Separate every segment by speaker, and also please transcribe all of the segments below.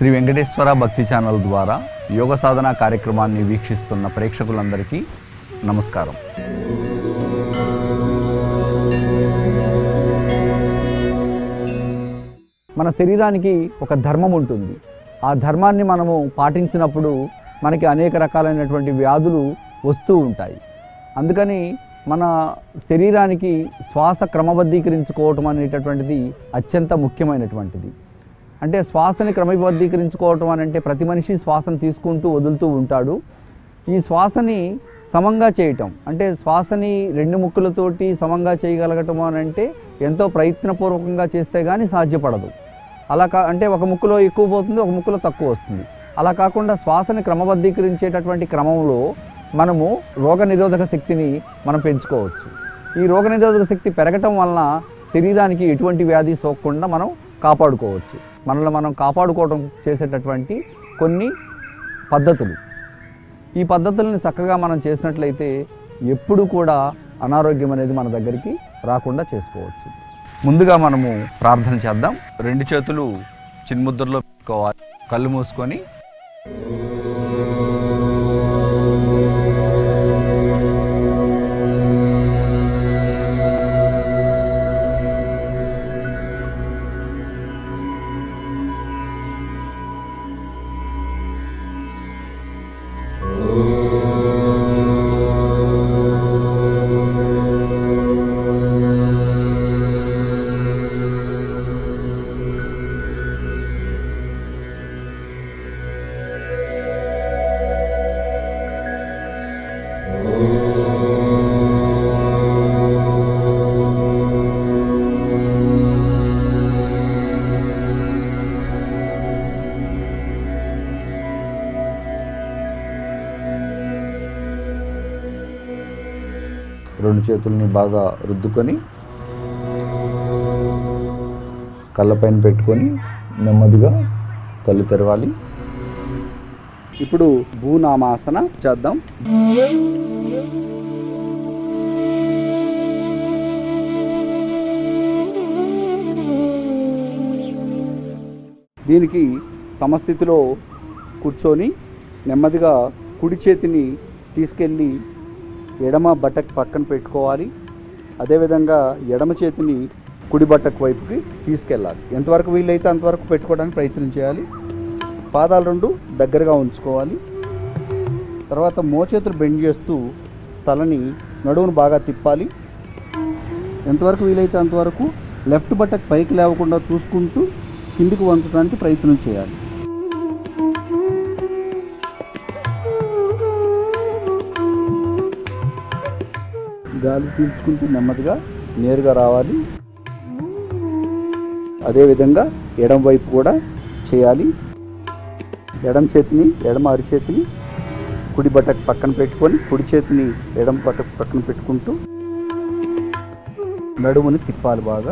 Speaker 1: శ్రీ వెంకటేశ్వర భక్తి ఛానల్ ద్వారా యోగ సాధన కార్యక్రమాన్ని వీక్షిస్తున్న ప్రేక్షకులందరికీ నమస్కారం మన శరీరానికి ఒక ధర్మం ఉంటుంది ఆ ధర్మాన్ని మనము పాటించినప్పుడు మనకి అనేక రకాలైనటువంటి వ్యాధులు వస్తూ ఉంటాయి అందుకని మన శరీరానికి శ్వాస క్రమబద్ధీకరించుకోవటం అనేటటువంటిది అత్యంత ముఖ్యమైనటువంటిది అంటే శ్వాసని క్రమబద్ధీకరించుకోవటం అని అంటే ప్రతి మనిషి శ్వాసను తీసుకుంటూ వదులుతూ ఉంటాడు ఈ శ్వాసని సమంగా చేయటం అంటే శ్వాసని రెండు ముక్కులతోటి సమంగా చేయగలగటం అని అంటే ఎంతో ప్రయత్నపూర్వకంగా చేస్తే కానీ సాధ్యపడదు అలా కా అంటే ఒక ముక్కులో ఎక్కువ పోతుంది ఒక ముక్కులో తక్కువ వస్తుంది అలా కాకుండా శ్వాసని క్రమబద్ధీకరించేటటువంటి క్రమంలో మనము రోగ నిరోధక శక్తిని మనం పెంచుకోవచ్చు ఈ రోగ నిరోధక శక్తి పెరగటం వలన శరీరానికి ఎటువంటి వ్యాధి సోకకుండా మనం కాపాడుకోవచ్చు మనల్ని మనం కాపాడుకోవడం చేసేటటువంటి కొన్ని పద్ధతులు ఈ పద్ధతులను చక్కగా మనం చేసినట్లయితే ఎప్పుడు కూడా అనారోగ్యం అనేది మన దగ్గరికి రాకుండా చేసుకోవచ్చు ముందుగా మనము ప్రార్థన చేద్దాం రెండు చేతులు చిన్ముద్రలో పెట్టుకోవాలి కళ్ళు మూసుకొని రెండు చేతుల్ని బాగా రుద్దుకొని కళ్ళపైన పెట్టుకొని నెమ్మదిగా కళ్ళు తెరవాలి ఇప్పుడు భూనామాసన చేద్దాం దీనికి సమస్థితిలో కూర్చొని నెమ్మదిగా కుడి చేతిని తీసుకెళ్ళి ఎడమ బట్టకు పక్కన పెట్టుకోవాలి అదేవిధంగా ఎడమ చేతిని కుడి బట్టకు వైపుకి తీసుకెళ్ళాలి ఎంతవరకు వీలైతే అంతవరకు పెట్టుకోవడానికి ప్రయత్నం చేయాలి పాదాలు రెండు దగ్గరగా ఉంచుకోవాలి తర్వాత మోచేతులు బెండ్ చేస్తూ తలని నడువును బాగా తిప్పాలి ఎంతవరకు వీలైతే అంతవరకు లెఫ్ట్ బట్టకు పైకి లేవకుండా చూసుకుంటూ కిందికి వంచడానికి ప్రయత్నం చేయాలి గాలి పీల్చుకుంటూ నెమ్మదిగా నేరుగా రావాలి అదేవిధంగా ఎడం వైపు కూడా చేయాలి ఎడం చేతిని ఎడమ అరిచేతిని కుడి బట్టకు పక్కన పెట్టుకొని కుడి చేతిని ఎడం బట్టకు పక్కన పెట్టుకుంటూ నడుముని తిప్పాలి బాగా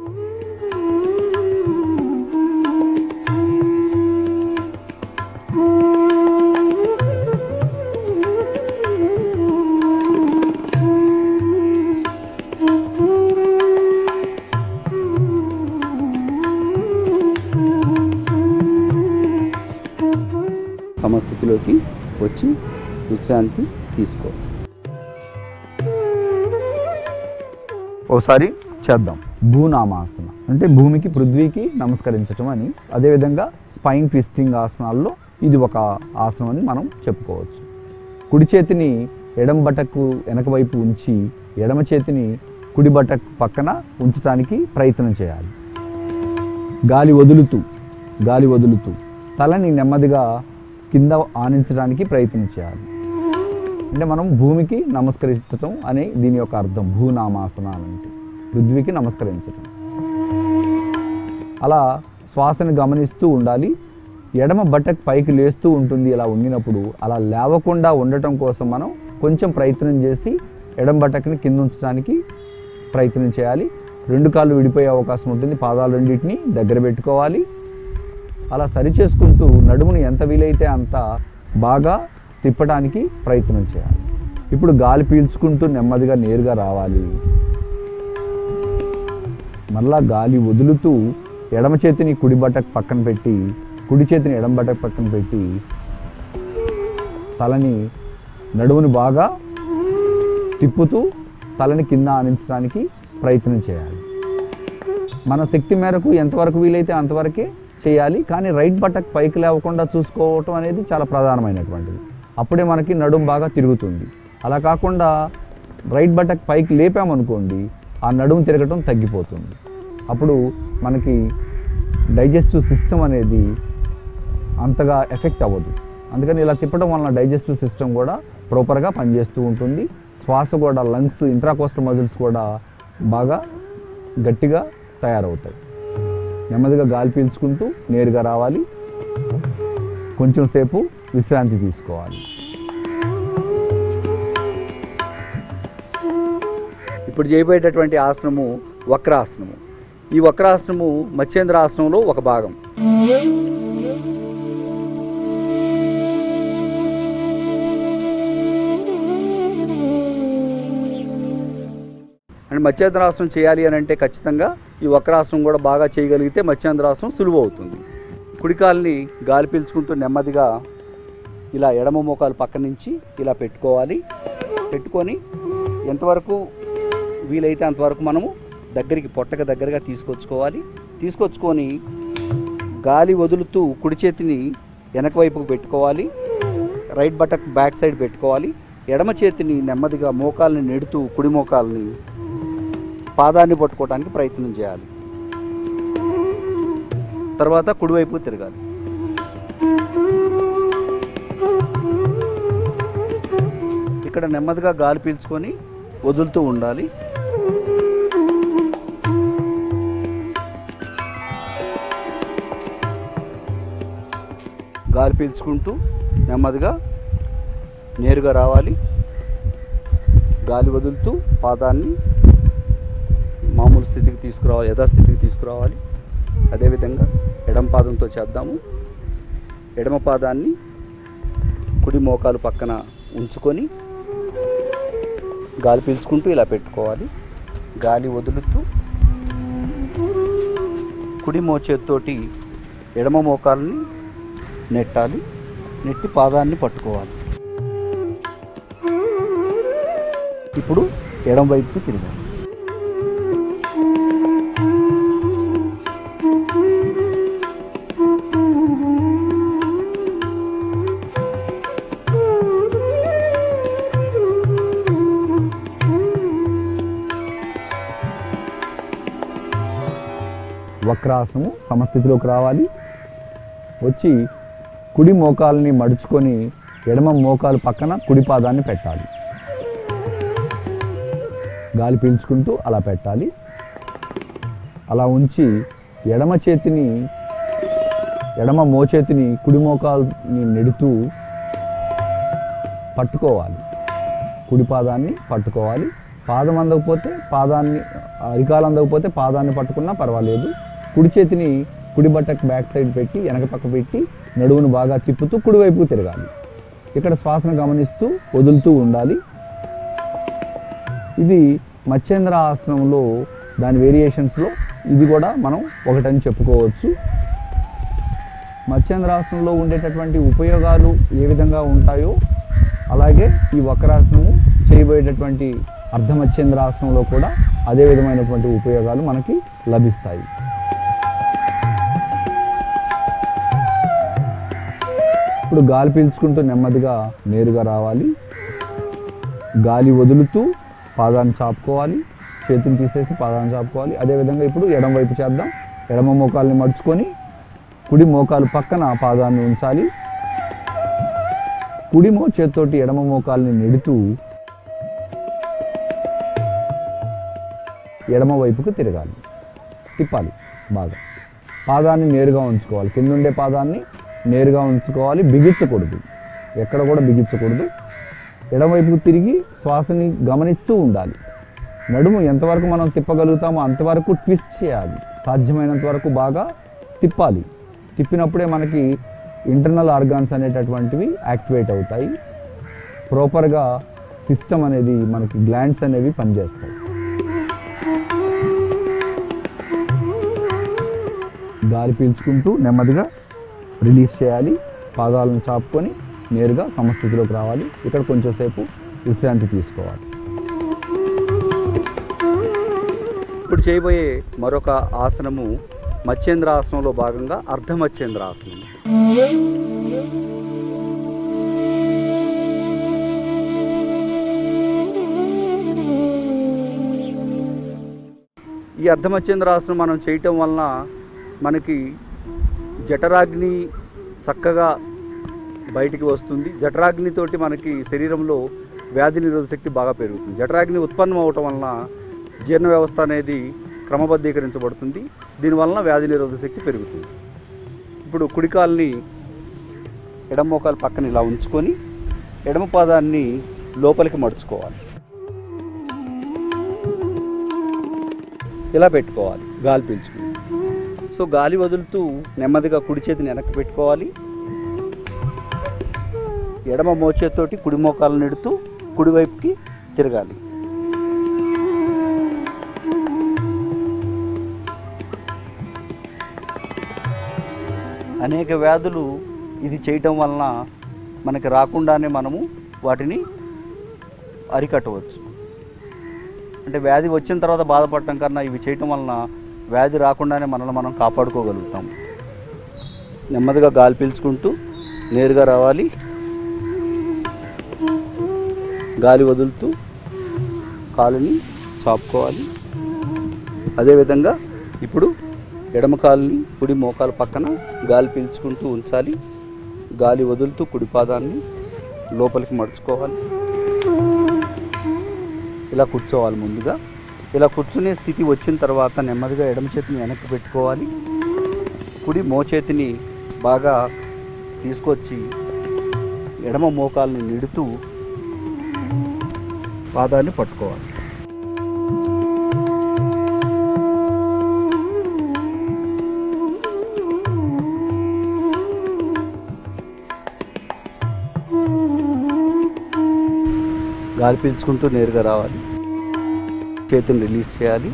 Speaker 1: సమస్థితిలోకి వచ్చి విశ్రాంతి తీసుకో ఒకసారి చేద్దాం భూనామాసన అంటే భూమికి పృథ్వీకి నమస్కరించటం అని అదేవిధంగా స్పైన్ ట్విస్టింగ్ ఆసనాల్లో ఇది ఒక ఆసనం అని మనం చెప్పుకోవచ్చు కుడి చేతిని ఎడమ బట్టకు వెనక వైపు ఉంచి ఎడమ చేతిని కుడి బట్టకు పక్కన ఉంచడానికి ప్రయత్నం చేయాలి గాలి వదులుతూ గాలి వదులుతూ తలని నెమ్మదిగా కింద ఆనించడానికి ప్రయత్నం చేయాలి అంటే మనం భూమికి నమస్కరించటం అనే దీని యొక్క అర్థం భూనామాసన అని అంటే పృథ్వీకి నమస్కరించటం అలా శ్వాసను గమనిస్తూ ఉండాలి ఎడమ బట్టకు పైకి లేస్తూ ఉంటుంది ఇలా వంగినప్పుడు అలా లేవకుండా ఉండటం కోసం మనం కొంచెం ప్రయత్నం చేసి ఎడమ బట్టకుని కింద ఉంచడానికి ప్రయత్నం చేయాలి రెండు కాళ్ళు విడిపోయే అవకాశం ఉంటుంది పాదాలు రెండింటిని దగ్గర పెట్టుకోవాలి అలా సరి చేసుకుంటూ నడుముని ఎంత వీలైతే అంత బాగా తిప్పడానికి ప్రయత్నం చేయాలి ఇప్పుడు గాలి పీల్చుకుంటూ నెమ్మదిగా నేరుగా రావాలి మరలా గాలి వదులుతూ ఎడమ చేతిని కుడి బట్టకు పక్కన పెట్టి కుడి చేతిని ఎడం బట్ట పక్కన పెట్టి తలని నడుముని బాగా తిప్పుతూ తలని కింద ఆనించడానికి ప్రయత్నం చేయాలి మన శక్తి మేరకు ఎంతవరకు వీలైతే అంతవరకే చేయాలి కానీ రైట్ బట్టకు పైకి లేవకుండా చూసుకోవటం అనేది చాలా ప్రధానమైనటువంటిది అప్పుడే మనకి నడుము బాగా తిరుగుతుంది అలా కాకుండా రైట్ బట్టకు పైకి లేపామనుకోండి ఆ నడుము తిరగటం తగ్గిపోతుంది అప్పుడు మనకి డైజెస్టివ్ సిస్టమ్ అనేది అంతగా ఎఫెక్ట్ అవ్వదు అందుకని ఇలా తిప్పడం వలన డైజెస్టివ్ సిస్టమ్ కూడా ప్రాపర్గా పనిచేస్తూ ఉంటుంది శ్వాస కూడా లంగ్స్ ఇంట్రాకోస్టల్ మజిల్స్ కూడా బాగా గట్టిగా తయారవుతాయి నెమ్మదిగా గాలి పీల్చుకుంటూ నేరుగా రావాలి కొంచెం సేపు విశ్రాంతి తీసుకోవాలి ఇప్పుడు చేయబోయేటటువంటి ఆసనము వక్రాసనము ఈ వక్రాసనము మత్స్యేంద్ర ఆసనంలో ఒక భాగం అండ్ మత్స్యేంద్రాసనం చేయాలి అని అంటే ఖచ్చితంగా ఈ వక్రాసనం కూడా బాగా చేయగలిగితే మత్స్యేంద్రాసనం సులువు అవుతుంది కుడికాల్ని గాలి పీల్చుకుంటూ నెమ్మదిగా ఇలా ఎడమ మోకాలు పక్క నుంచి ఇలా పెట్టుకోవాలి పెట్టుకొని ఎంతవరకు వీలైతే అంతవరకు మనము దగ్గరికి పొట్టక దగ్గరగా తీసుకొచ్చుకోవాలి తీసుకొచ్చుకొని గాలి వదులుతూ కుడి చేతిని వెనక వైపుకు పెట్టుకోవాలి రైట్ బటక్ బ్యాక్ సైడ్ పెట్టుకోవాలి ఎడమ చేతిని నెమ్మదిగా మోకాల్ని నెడుతూ కుడి మోకాల్ని పాదాన్ని పట్టుకోవడానికి ప్రయత్నం చేయాలి తర్వాత కుడివైపు తిరగాలి ఇక్కడ నెమ్మదిగా గాలి పీల్చుకొని వదులుతూ ఉండాలి గాలి పీల్చుకుంటూ నెమ్మదిగా నేరుగా రావాలి గాలి వదులుతూ పాదాన్ని మామూలు స్థితికి తీసుకురావాలి యథాస్థితికి తీసుకురావాలి అదేవిధంగా ఎడమ పాదంతో చేద్దాము ఎడమ పాదాన్ని కుడి మోకాలు పక్కన ఉంచుకొని గాలి పీల్చుకుంటూ ఇలా పెట్టుకోవాలి గాలి వదులుతూ కుడి మోచేతితోటి ఎడమ మోకాలని నెట్టాలి నెట్టి పాదాన్ని పట్టుకోవాలి ఇప్పుడు ఎడమ వైపుకి తిరగాలి వక్రాసనము సమస్థితిలోకి రావాలి వచ్చి కుడి మోకాల్ని మడుచుకొని ఎడమ మోకాలు పక్కన కుడి పాదాన్ని పెట్టాలి గాలి పీల్చుకుంటూ అలా పెట్టాలి అలా ఉంచి ఎడమ చేతిని ఎడమ మోచేతిని కుడి మోకాల్ని నెడుతూ పట్టుకోవాలి కుడి పాదాన్ని పట్టుకోవాలి పాదం అందకపోతే పాదాన్ని అరికాలు అందకపోతే పాదాన్ని పట్టుకున్నా పర్వాలేదు కుడి చేతిని కుడి బట్టకు బ్యాక్ సైడ్ పెట్టి వెనక పక్క పెట్టి నడువును బాగా తిప్పుతూ కుడివైపుకు తిరగాలి ఇక్కడ శ్వాసను గమనిస్తూ వదులుతూ ఉండాలి ఇది మత్స్యేంద్ర ఆసనంలో దాని వేరియేషన్స్లో ఇది కూడా మనం ఒకటని చెప్పుకోవచ్చు మత్స్యేంద్రాసనంలో ఉండేటటువంటి ఉపయోగాలు ఏ విధంగా ఉంటాయో అలాగే ఈ వక్రాసనము చేయబోయేటటువంటి అర్ధమత్స్యేంద్రాసనంలో కూడా అదే విధమైనటువంటి ఉపయోగాలు మనకి లభిస్తాయి ఇప్పుడు గాలి పీల్చుకుంటూ నెమ్మదిగా నేరుగా రావాలి గాలి వదులుతూ పాదాన్ని చాపుకోవాలి చేతిని తీసేసి పాదాన్ని చాపుకోవాలి అదేవిధంగా ఇప్పుడు ఎడమ వైపు చేద్దాం ఎడమ మోకాల్ని మడుచుకొని కుడి మోకాలు పక్కన పాదాన్ని ఉంచాలి కుడి మో చేతితోటి ఎడమ మోకాల్ని నెడుతూ ఎడమ వైపుకు తిరగాలి తిప్పాలి బాగా పాదాన్ని నేరుగా ఉంచుకోవాలి కింద ఉండే పాదాన్ని నేరుగా ఉంచుకోవాలి బిగించకూడదు ఎక్కడ కూడా బిగించకూడదు ఎడమవైపుకు తిరిగి శ్వాసని గమనిస్తూ ఉండాలి నడుము ఎంతవరకు మనం తిప్పగలుగుతామో అంతవరకు ట్విస్ట్ చేయాలి సాధ్యమైనంత వరకు బాగా తిప్పాలి తిప్పినప్పుడే మనకి ఇంటర్నల్ ఆర్గాన్స్ అనేటటువంటివి యాక్టివేట్ అవుతాయి ప్రాపర్గా సిస్టమ్ అనేది మనకి గ్లాండ్స్ అనేవి పనిచేస్తాయి గాలి పీల్చుకుంటూ నెమ్మదిగా రిలీజ్ చేయాలి పాదాలను చాపుకొని నేరుగా సమస్థితిలోకి రావాలి ఇక్కడ కొంచెంసేపు విశ్రాంతి తీసుకోవాలి ఇప్పుడు చేయబోయే మరొక ఆసనము మత్స్యేంద్ర ఆసనంలో భాగంగా అర్ధ మత్స్యేంద్ర ఆసనం ఈ అర్ధమత్యేంద్ర ఆసనం మనం చేయటం వలన మనకి జఠరాగ్ని చక్కగా బయటికి వస్తుంది జఠరాగ్నితోటి మనకి శరీరంలో వ్యాధి నిరోధక శక్తి బాగా పెరుగుతుంది జఠరాగ్ని ఉత్పన్నం అవటం వలన జీర్ణ వ్యవస్థ అనేది క్రమబద్ధీకరించబడుతుంది దీనివలన వ్యాధి నిరోధక శక్తి పెరుగుతుంది ఇప్పుడు కుడికాల్ని ఎడమ మోకాలు పక్కన ఇలా ఉంచుకొని ఎడమ పాదాన్ని లోపలికి మడుచుకోవాలి ఇలా పెట్టుకోవాలి గాలి పీల్చుకుని సో గాలి వదులుతూ నెమ్మదిగా కుడి చేతిని వెనక్కి పెట్టుకోవాలి ఎడమ మోచేతోటి కుడి మోకాలను నెడుతూ కుడివైపుకి తిరగాలి అనేక వ్యాధులు ఇది చేయటం వలన మనకి రాకుండానే మనము వాటిని అరికట్టవచ్చు అంటే వ్యాధి వచ్చిన తర్వాత బాధపడటం కన్నా ఇవి చేయటం వలన వ్యాధి రాకుండానే మనల్ని మనం కాపాడుకోగలుగుతాం నెమ్మదిగా గాలి పీల్చుకుంటూ నేరుగా రావాలి గాలి వదులుతూ కాలుని చాపుకోవాలి అదేవిధంగా ఇప్పుడు ఎడమ కాలుని కుడి మోకాలు పక్కన గాలి పీల్చుకుంటూ ఉంచాలి గాలి వదులుతూ కుడి పాదాన్ని లోపలికి మడుచుకోవాలి ఇలా కూర్చోవాలి ముందుగా ఇలా కూర్చునే స్థితి వచ్చిన తర్వాత నెమ్మదిగా ఎడమ చేతిని వెనక్కి పెట్టుకోవాలి కుడి మోచేతిని బాగా తీసుకొచ్చి ఎడమ మోకాల్ని నిడుతూ పాదాన్ని పట్టుకోవాలి గాలి పీల్చుకుంటూ నేరుగా రావాలి చేతిని రిలీజ్ చేయాలి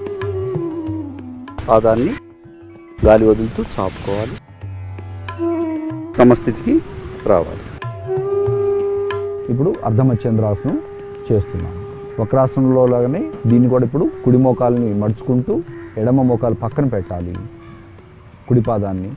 Speaker 1: పాదాన్ని గాలి వదులుతూ చాపుకోవాలి సమస్థితికి రావాలి ఇప్పుడు అర్ధమచంద్రాసనం చేస్తున్నాం వక్రాసనంలో లాగానే దీన్ని కూడా ఇప్పుడు కుడి మోకాల్ని మడుచుకుంటూ ఎడమ మోకాలు పక్కన పెట్టాలి కుడి పాదాన్ని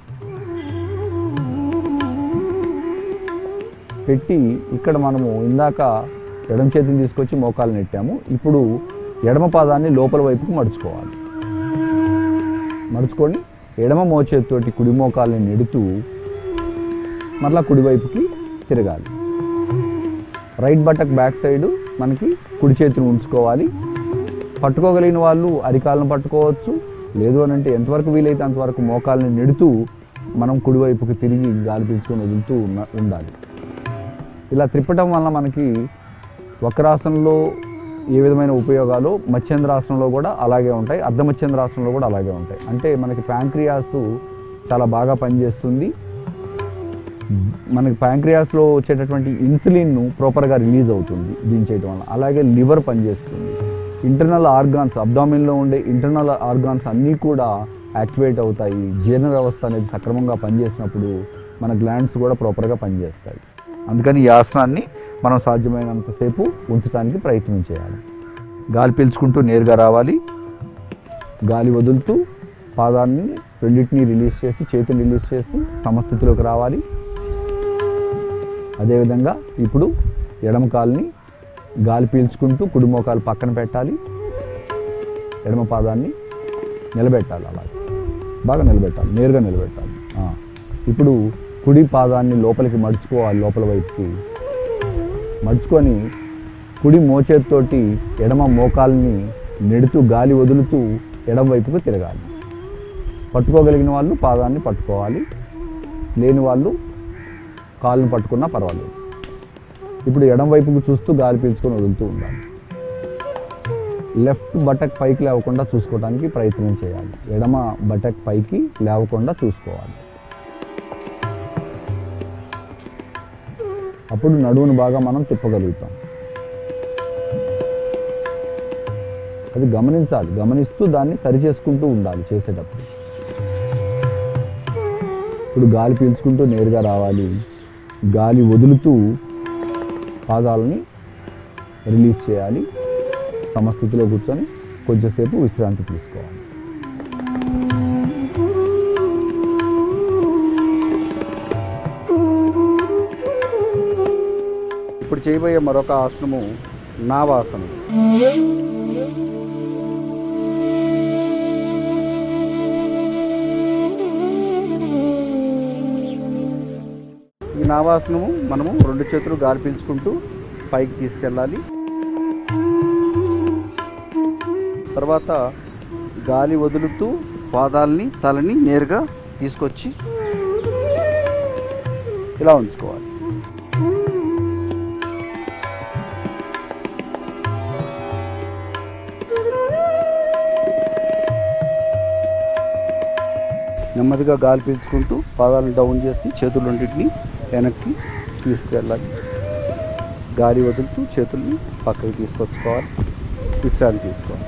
Speaker 1: పెట్టి ఇక్కడ మనము ఇందాక ఎడమ చేతిని తీసుకొచ్చి మోకాలు నెట్టాము ఇప్పుడు ఎడమ పాదాన్ని లోపల వైపుకు మడుచుకోవాలి మడుచుకొని ఎడమ మోచేతితోటి కుడి మోకాల్ని నెడుతూ మరలా కుడివైపుకి తిరగాలి రైట్ బటక్ బ్యాక్ సైడ్ మనకి కుడి చేతిని ఉంచుకోవాలి పట్టుకోగలిగిన వాళ్ళు అరికాలను పట్టుకోవచ్చు లేదు అని అంటే ఎంతవరకు వీలైతే అంతవరకు మోకాల్ని నెడుతూ మనం కుడివైపుకి తిరిగి గాలి పీల్చుకొని వదులుతూ ఉన్న ఉండాలి ఇలా త్రిప్పటం వల్ల మనకి వక్రాసనంలో ఏ విధమైన ఉపయోగాలు మత్స్యేంద్రాసనంలో కూడా అలాగే ఉంటాయి అర్ధ మత్స్యేంద్రాసనంలో కూడా అలాగే ఉంటాయి అంటే మనకి ప్యాంక్రియాస్ చాలా బాగా పనిచేస్తుంది మనకి ప్యాంక్రియాస్లో వచ్చేటటువంటి ఇన్సులిన్ను ప్రాపర్గా రిలీజ్ అవుతుంది దీన్ని చేయడం వల్ల అలాగే లివర్ పనిచేస్తుంది ఇంటర్నల్ ఆర్గాన్స్ అబ్డామిన్లో ఉండే ఇంటర్నల్ ఆర్గాన్స్ అన్నీ కూడా యాక్టివేట్ అవుతాయి జీర్ణ వ్యవస్థ అనేది సక్రమంగా పనిచేసినప్పుడు మన గ్లాండ్స్ కూడా ప్రాపర్గా పనిచేస్తాయి అందుకని ఈ ఆసనాన్ని మనం సాధ్యమైనంతసేపు ఉంచడానికి ప్రయత్నం చేయాలి గాలి పీల్చుకుంటూ నేరుగా రావాలి గాలి వదులుతూ పాదాన్ని రెండింటిని రిలీజ్ చేసి చేతిని రిలీజ్ చేసి సమస్థితిలోకి రావాలి అదేవిధంగా ఇప్పుడు ఎడమ కాలుని గాలి పీల్చుకుంటూ కుడి మోకాలు పక్కన పెట్టాలి ఎడమ పాదాన్ని నిలబెట్టాలి అలా బాగా నిలబెట్టాలి నేరుగా నిలబెట్టాలి ఆ. ఇప్పుడు కుడి పాదాన్ని లోపలికి మడుచుకోవాలి లోపల వైపుకి మడుచుకొని కుడి మోచేతితోటి ఎడమ మోకాల్ని నెడుతూ గాలి వదులుతూ ఎడమ వైపుకు తిరగాలి పట్టుకోగలిగిన వాళ్ళు పాదాన్ని పట్టుకోవాలి లేని వాళ్ళు కాళ్ళని పట్టుకున్నా పర్వాలేదు ఇప్పుడు ఎడమ వైపుకు చూస్తూ గాలి పీల్చుకొని వదులుతూ ఉండాలి లెఫ్ట్ బటక్ పైకి లేవకుండా చూసుకోవడానికి ప్రయత్నం చేయాలి ఎడమ బటక్ పైకి లేవకుండా చూసుకోవాలి అప్పుడు నడువును బాగా మనం తిప్పగలుగుతాం అది గమనించాలి గమనిస్తూ దాన్ని సరి చేసుకుంటూ ఉండాలి చేసేటప్పుడు ఇప్పుడు గాలి పీల్చుకుంటూ నేరుగా రావాలి గాలి వదులుతూ పాదాలని రిలీజ్ చేయాలి సమస్థితిలో కూర్చొని కొంచెంసేపు విశ్రాంతి తీసుకోవాలి ఇప్పుడు చేయబోయే మరొక ఆసనము నావాసనం ఈ నావాసనము మనము రెండు చేతులు గాలి పీల్చుకుంటూ పైకి తీసుకెళ్ళాలి తర్వాత గాలి వదులుతూ పాదాలని తలని నేరుగా తీసుకొచ్చి ఇలా ఉంచుకోవాలి నెమ్మదిగా గాలి పీల్చుకుంటూ పాదాలను డౌన్ చేసి చేతులన్నింటినీ వెనక్కి తీసుకెళ్ళాలి గాలి వదులుతూ చేతుల్ని పక్కకి తీసుకొచ్చుకోవాలి విశ్రాంతి తీసుకోవాలి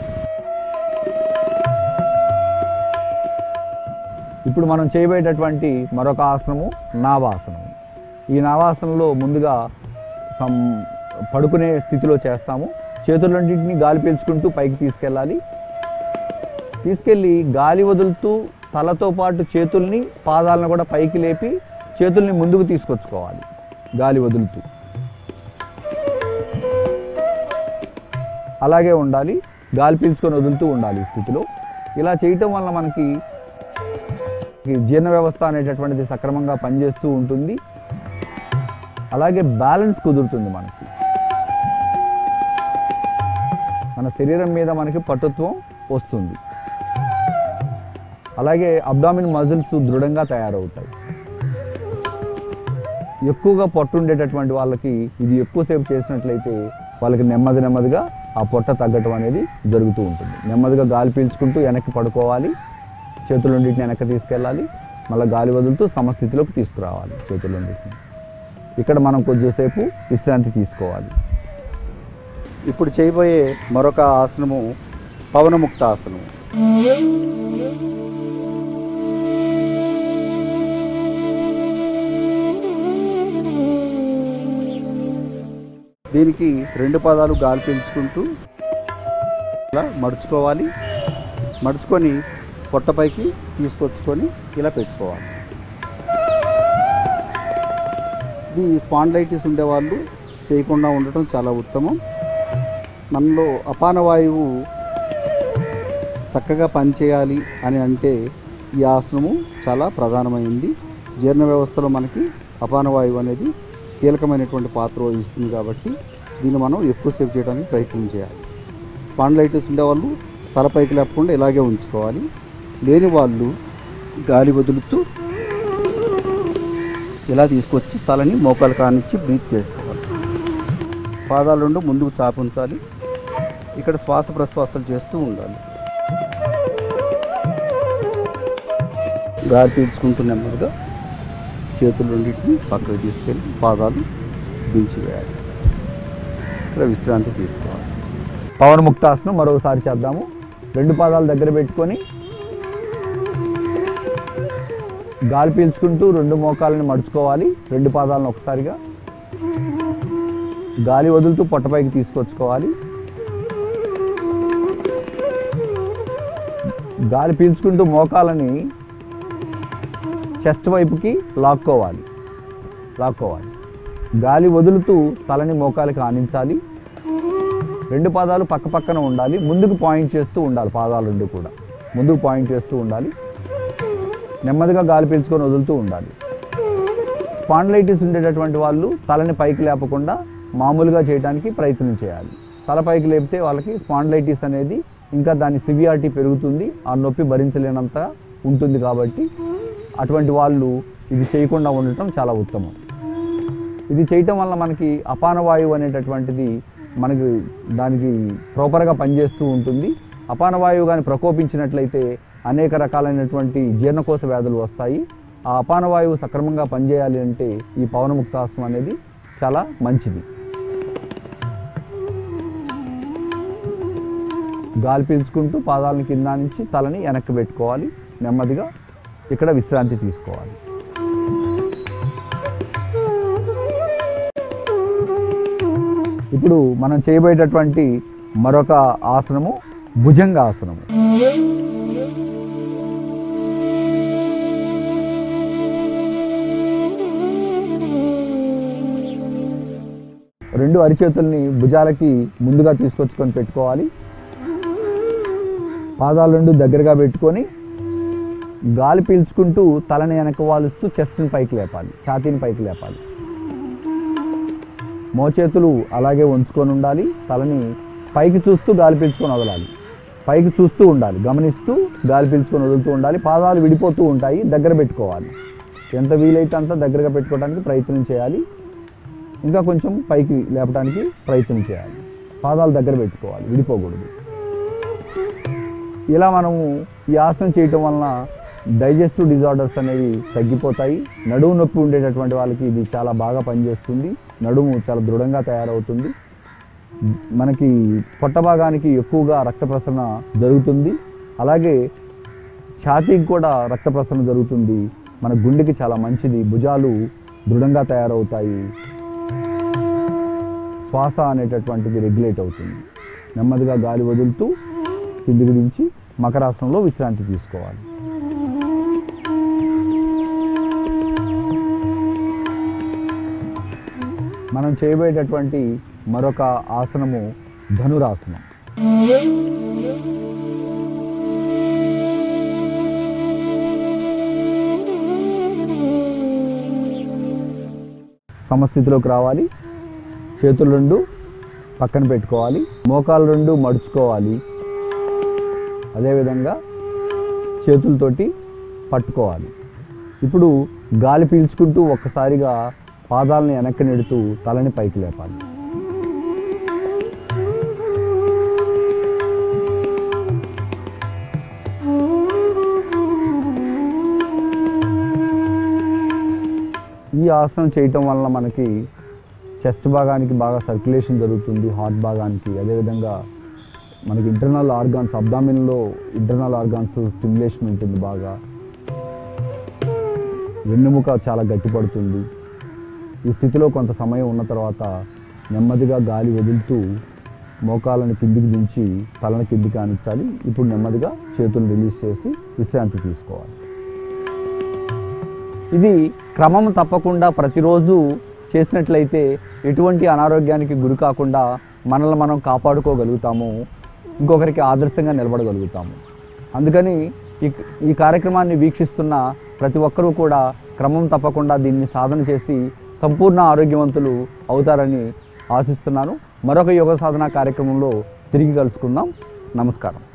Speaker 1: ఇప్పుడు మనం చేయబోయేటటువంటి మరొక ఆసనము నావాసనము ఈ నావాసనంలో ముందుగా సం పడుకునే స్థితిలో చేస్తాము చేతులన్నింటినీ గాలి పీల్చుకుంటూ పైకి తీసుకెళ్ళాలి తీసుకెళ్ళి గాలి వదులుతూ తలతో పాటు చేతుల్ని పాదాలను కూడా పైకి లేపి చేతుల్ని ముందుకు తీసుకొచ్చుకోవాలి గాలి వదులుతూ అలాగే ఉండాలి గాలి పీల్చుకొని వదులుతూ ఉండాలి ఈ స్థితిలో ఇలా చేయటం వల్ల మనకి ఈ జీర్ణ వ్యవస్థ అనేటటువంటిది సక్రమంగా పనిచేస్తూ ఉంటుంది అలాగే బ్యాలెన్స్ కుదురుతుంది మనకి మన శరీరం మీద మనకి పటుత్వం వస్తుంది అలాగే అబ్డామిన్ మజిల్స్ దృఢంగా తయారవుతాయి ఎక్కువగా పొట్ట ఉండేటటువంటి వాళ్ళకి ఇది ఎక్కువసేపు చేసినట్లయితే వాళ్ళకి నెమ్మది నెమ్మదిగా ఆ పొట్ట తగ్గటం అనేది జరుగుతూ ఉంటుంది నెమ్మదిగా గాలి పీల్చుకుంటూ వెనక్కి పడుకోవాలి చేతులన్నింటిని వెనక్కి తీసుకెళ్ళాలి మళ్ళీ గాలి వదులుతూ సమస్థితిలోకి తీసుకురావాలి చేతులన్నింటిని ఇక్కడ మనం కొద్దిసేపు విశ్రాంతి తీసుకోవాలి ఇప్పుడు చేయబోయే మరొక ఆసనము పవనముక్త ఆసనము దీనికి రెండు పాదాలు గాలి పీల్చుకుంటూ ఇలా మడుచుకోవాలి మడుచుకొని పొట్టపైకి తీసుకొచ్చుకొని ఇలా పెట్టుకోవాలి ఇది స్పాండ్లైటిస్ ఉండేవాళ్ళు చేయకుండా ఉండటం చాలా ఉత్తమం మనలో అపాన వాయువు చక్కగా పనిచేయాలి అని అంటే ఈ ఆసనము చాలా ప్రధానమైంది జీర్ణ వ్యవస్థలో మనకి అపాన వాయువు అనేది కీలకమైనటువంటి పాత్ర వహిస్తుంది కాబట్టి దీన్ని మనం ఎక్కువసేపు చేయడానికి ప్రయత్నం చేయాలి స్పాండ్లైటిస్ ఉండేవాళ్ళు తలపైకి లేపకుండా ఇలాగే ఉంచుకోవాలి లేని వాళ్ళు గాలి వదులుతూ ఇలా తీసుకొచ్చి తలని మోకాలు కానిచ్చి బ్రీత్ చేసుకోవాలి పాదాలు రెండు ముందుకు చాపి ఉంచాలి ఇక్కడ శ్వాస ప్రశ్వాసాలు చేస్తూ ఉండాలి గాలి పీల్చుకుంటూ నెమ్మదిగా చేతులు రెండింటిని పక్కకు తీసుకెళ్ళి పాదాలు దించివేయాలి ఇక్కడ విశ్రాంతి తీసుకోవాలి పవన్ ముక్తాసనం మరోసారి చేద్దాము రెండు పాదాలు దగ్గర పెట్టుకొని గాలి పీల్చుకుంటూ రెండు మోకాలని మడుచుకోవాలి రెండు పాదాలను ఒకసారిగా గాలి వదులుతూ పొట్టపైకి తీసుకొచ్చుకోవాలి గాలి పీల్చుకుంటూ మోకాలని చెస్ట్ వైపుకి లాక్కోవాలి లాక్కోవాలి గాలి వదులుతూ తలని మోకాలకి ఆనించాలి రెండు పాదాలు పక్క పక్కన ఉండాలి ముందుకు పాయింట్ చేస్తూ ఉండాలి పాదాలు రెండు కూడా ముందుకు పాయింట్ చేస్తూ ఉండాలి నెమ్మదిగా గాలి పీల్చుకొని వదులుతూ ఉండాలి స్పాండ్లైటిస్ ఉండేటటువంటి వాళ్ళు తలని పైకి లేపకుండా మామూలుగా చేయడానికి ప్రయత్నం చేయాలి తల పైకి లేపితే వాళ్ళకి స్పాండ్లైటిస్ అనేది ఇంకా దాని సివియారిటీ పెరుగుతుంది ఆ నొప్పి భరించలేనంత ఉంటుంది కాబట్టి అటువంటి వాళ్ళు ఇది చేయకుండా ఉండటం చాలా ఉత్తమం ఇది చేయటం వల్ల మనకి అపాన వాయువు అనేటటువంటిది మనకి దానికి ప్రాపర్గా పనిచేస్తూ ఉంటుంది అపాన వాయువు కానీ ప్రకోపించినట్లయితే అనేక రకాలైనటువంటి జీర్ణకోశ వ్యాధులు వస్తాయి ఆ అపాన వాయువు సక్రమంగా పనిచేయాలి అంటే ఈ పవనముక్తాసనం అనేది చాలా మంచిది గాలి పీల్చుకుంటూ పాదాలను కింద నుంచి తలని వెనక్కి పెట్టుకోవాలి నెమ్మదిగా ఇక్కడ విశ్రాంతి తీసుకోవాలి ఇప్పుడు మనం చేయబోయేటటువంటి మరొక ఆసనము భుజంగ ఆసనము రెండు అరిచేతుల్ని భుజాలకి ముందుగా తీసుకొచ్చుకొని పెట్టుకోవాలి పాదాలు రెండు దగ్గరగా పెట్టుకొని గాలి పీల్చుకుంటూ తలని వెనక వాలుస్తూ చెస్ట్ని పైకి లేపాలి ఛాతీని పైకి లేపాలి మోచేతులు అలాగే ఉంచుకొని ఉండాలి తలని పైకి చూస్తూ గాలి పీల్చుకొని వదలాలి పైకి చూస్తూ ఉండాలి గమనిస్తూ గాలి పీల్చుకొని వదులుతూ ఉండాలి పాదాలు విడిపోతూ ఉంటాయి దగ్గర పెట్టుకోవాలి ఎంత వీలైతే అంత దగ్గరగా పెట్టుకోవడానికి ప్రయత్నం చేయాలి ఇంకా కొంచెం పైకి లేపడానికి ప్రయత్నం చేయాలి పాదాలు దగ్గర పెట్టుకోవాలి విడిపోకూడదు ఇలా మనము ఈ ఆసనం చేయటం వలన డైజెస్టివ్ డిజార్డర్స్ అనేవి తగ్గిపోతాయి నడుము నొప్పి ఉండేటటువంటి వాళ్ళకి ఇది చాలా బాగా పనిచేస్తుంది నడుము చాలా దృఢంగా తయారవుతుంది మనకి పొట్ట భాగానికి ఎక్కువగా రక్త ప్రసరణ జరుగుతుంది అలాగే ఛాతీకి కూడా రక్త ప్రసరణ జరుగుతుంది మన గుండెకి చాలా మంచిది భుజాలు దృఢంగా తయారవుతాయి శ్వాస అనేటటువంటిది రెగ్యులేట్ అవుతుంది నెమ్మదిగా గాలి వదులుతూ కిందికి దించి మకరాసనంలో విశ్రాంతి తీసుకోవాలి మనం చేయబోయేటటువంటి మరొక ఆసనము ధనురాసనం సమస్థితిలోకి రావాలి చేతులు రెండు పక్కన పెట్టుకోవాలి మోకాలు రెండు మడుచుకోవాలి అదేవిధంగా చేతులతోటి పట్టుకోవాలి ఇప్పుడు గాలి పీల్చుకుంటూ ఒక్కసారిగా పాదాలను వెనక్కి నెడుతూ తలని పైకి లేపాలి ఈ ఆసనం చేయటం వలన మనకి చెస్ట్ భాగానికి బాగా సర్క్యులేషన్ జరుగుతుంది హార్ట్ భాగానికి అదేవిధంగా మనకి ఇంటర్నల్ ఆర్గాన్స్ అబ్డామిన్లో ఇంటర్నల్ ఆర్గాన్స్ స్టిమ్యులేషన్ ఉంటుంది బాగా వెన్నుముక చాలా గట్టిపడుతుంది ఈ స్థితిలో కొంత సమయం ఉన్న తర్వాత నెమ్మదిగా గాలి వదులుతూ మోకాలను కిందికి దించి తలను కిందికి ఆనించాలి ఇప్పుడు నెమ్మదిగా చేతులు రిలీజ్ చేసి విశ్రాంతి తీసుకోవాలి ఇది క్రమం తప్పకుండా ప్రతిరోజు చేసినట్లయితే ఎటువంటి అనారోగ్యానికి గురి కాకుండా మనల్ని మనం కాపాడుకోగలుగుతాము ఇంకొకరికి ఆదర్శంగా నిలబడగలుగుతాము అందుకని ఈ ఈ కార్యక్రమాన్ని వీక్షిస్తున్న ప్రతి ఒక్కరూ కూడా క్రమం తప్పకుండా దీన్ని సాధన చేసి సంపూర్ణ ఆరోగ్యవంతులు అవుతారని ఆశిస్తున్నాను మరొక యోగ సాధన కార్యక్రమంలో తిరిగి కలుసుకుందాం నమస్కారం